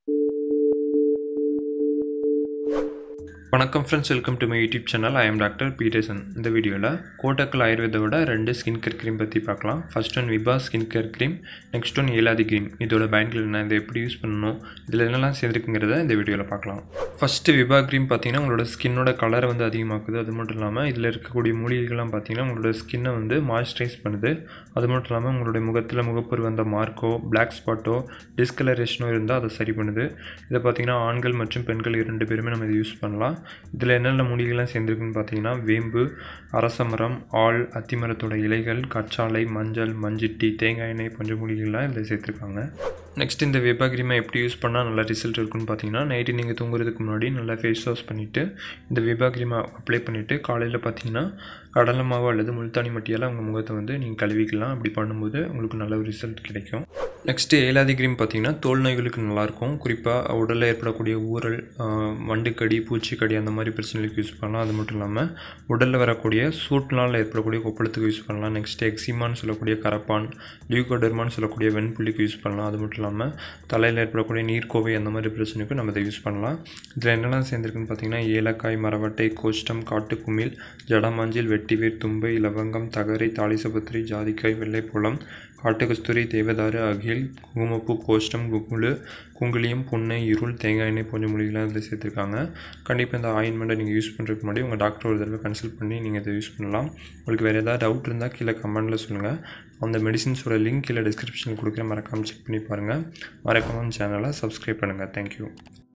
வணக்கம் friends welcome to my YouTube channel I am doctor Peterson இந்த வீடியோவில் கோட்டக்கல் ஆயுர்வேதோட ரெண்டு ஸ்கின் கேர் க்ரீம் பற்றி பார்க்கலாம் ஃபர்ஸ்ட் ஒன் விபா skin care cream next one Eladi cream இதோட பயன்கள் என்ன இதை எப்படி யூஸ் பண்ணணும் இதில் என்னெல்லாம் சேர்ந்துருக்குங்கிறத இந்த வீடியோவில் பார்க்கலாம் ஃபஸ்ட்டு விபா க்ரீம் பார்த்தீங்கன்னா உங்களோட ஸ்கின்னோட கலரை வந்து அதிகமாக்குது அது மட்டும் இல்லாமல் இதில் இருக்கக்கூடிய மூலிகைகள்லாம் பார்த்தீங்கன்னா உங்களோட ஸ்கின்னை வந்து மாய்ஸ்சரைஸ் பண்ணுது அது மட்டும் இல்லாமல் உங்களுடைய முகத்தில் முகப்பொரு வந்த மார்க்கோ பிளாக் ஸ்பாட்டோ டிஸ்கலரேஷனோ இருந்தால் அதை சரி பண்ணுது இதை பார்த்தீங்கன்னா ஆண்கள் மற்றும் பெண்கள் இரண்டு பேருமே நம்ம இதை யூஸ் பண்ணலாம் இதில் என்னென்ன மூலிகைலாம் சேர்ந்துருக்குன்னு பார்த்தீங்கன்னா வேம்பு அரசமரம் ஆள் அத்திமரத்தோட இலைகள் கற்றாழை மஞ்சள் மஞ்சிட்டி தேங்காய் எண்ணெய் போன்ற மூலிகைகள்லாம் இதில் சேர்த்துருக்காங்க நெக்ஸ்ட் இந்த வெப்பா க்ரீமை எப்படி யூஸ் பண்ணால் நல்ல ரிசல்ட் இருக்குன்னு பார்த்தீங்கன்னா நைட்டு நீங்கள் தூங்குறதுக்கு முன்னாடி நல்லா ஃபேஸ் வாஷ் பண்ணிவிட்டு இந்த வெப்பா க்ரீமை அப்ளை பண்ணிவிட்டு காலையில் பார்த்தீங்கன்னா கடலை மாவு அல்லது முல்தானி மட்டியால் உங்கள் முகத்தை வந்து நீங்கள் கழுவிக்கலாம் அப்படி பண்ணும்போது உங்களுக்கு நல்ல ஒரு ரிசல்ட் கிடைக்கும் நெக்ஸ்ட்டு ஏலாதி க்ரீம் பார்த்தீங்கன்னா தோல் நோய்களுக்கு நல்லாயிருக்கும் குறிப்பாக உடலில் ஏற்படக்கூடிய ஊறல் ஆஹ், வண்டுக்கடி பூச்சிக்கடி அந்த மாதிரி பிரச்சனைகளுக்கு யூஸ் பண்ணலாம் அது மட்டும் இல்லாமல் உடலில் வரக்கூடிய சூட்னால் ஏற்படக்கூடிய கொப்பளத்துக்கு யூஸ் பண்ணலாம் நெக்ஸ்ட் எக்ஸிமான்னு சொல்லக்கூடிய கரப்பான் லியூகோடர்மான்னு சொல்லக்கூடிய வெண்புள்ளிக்கு யூஸ் பண்ணலாம் அது மட்டும் இல்லாமல் தலையில் ஏற்படக்கூடிய நீர்க்கோவை அந்த மாதிரி பிரச்சனைக்கும் நம்ம இதை யூஸ் பண்ணலாம் இதில் என்னெல்லாம் சேர்ந்துருக்குன்னு பார்த்தீங்கன்னா ஏலக்காய் மரவட்டை கோஷ்டம் காட்டுக்குமிழ் ஜடமாஞ்சில் வெட்டிவேர் தும்பை லவங்கம் தகரை தாளிசபத்திரி ஜாதிக்காய் வெள்ளைப்புலம் காட்டுக்கஸ்தூரி தேவதாரு அகில் குங்குமப்பூ கோஷ்டம் குங்குளு குங்குளியம் புன்னை இருள் தேங்காய் எண்ணெய் போன்ற மொழிகள்லாம் இதில் சேர்த்துருக்காங்க கண்டிப்பாக இந்த ஆயின்மெண்ட்டை நீங்கள் யூஸ் பண்ணுறதுக்கு முன்னாடி உங்கள் டாக்டர் ஒரு தடவை கன்சல்ட் பண்ணி நீங்கள் இதை யூஸ் பண்ணலாம் உங்களுக்கு வேறு ஏதாவது டவுட் இருந்தால் கீழே கமெண்ட்டில் சொல்லுங்கள் அந்த மெடிசின்ஸோட லிங்க் கீழே டிஸ்கிரிப்ஷனில் கொடுக்குற மறக்காமல் செக் பண்ணி பாருங்கள் மறக்காமல் சேனலை சப்ஸ்கிரைப் பண்ணுங்கள் தேங்க்யூ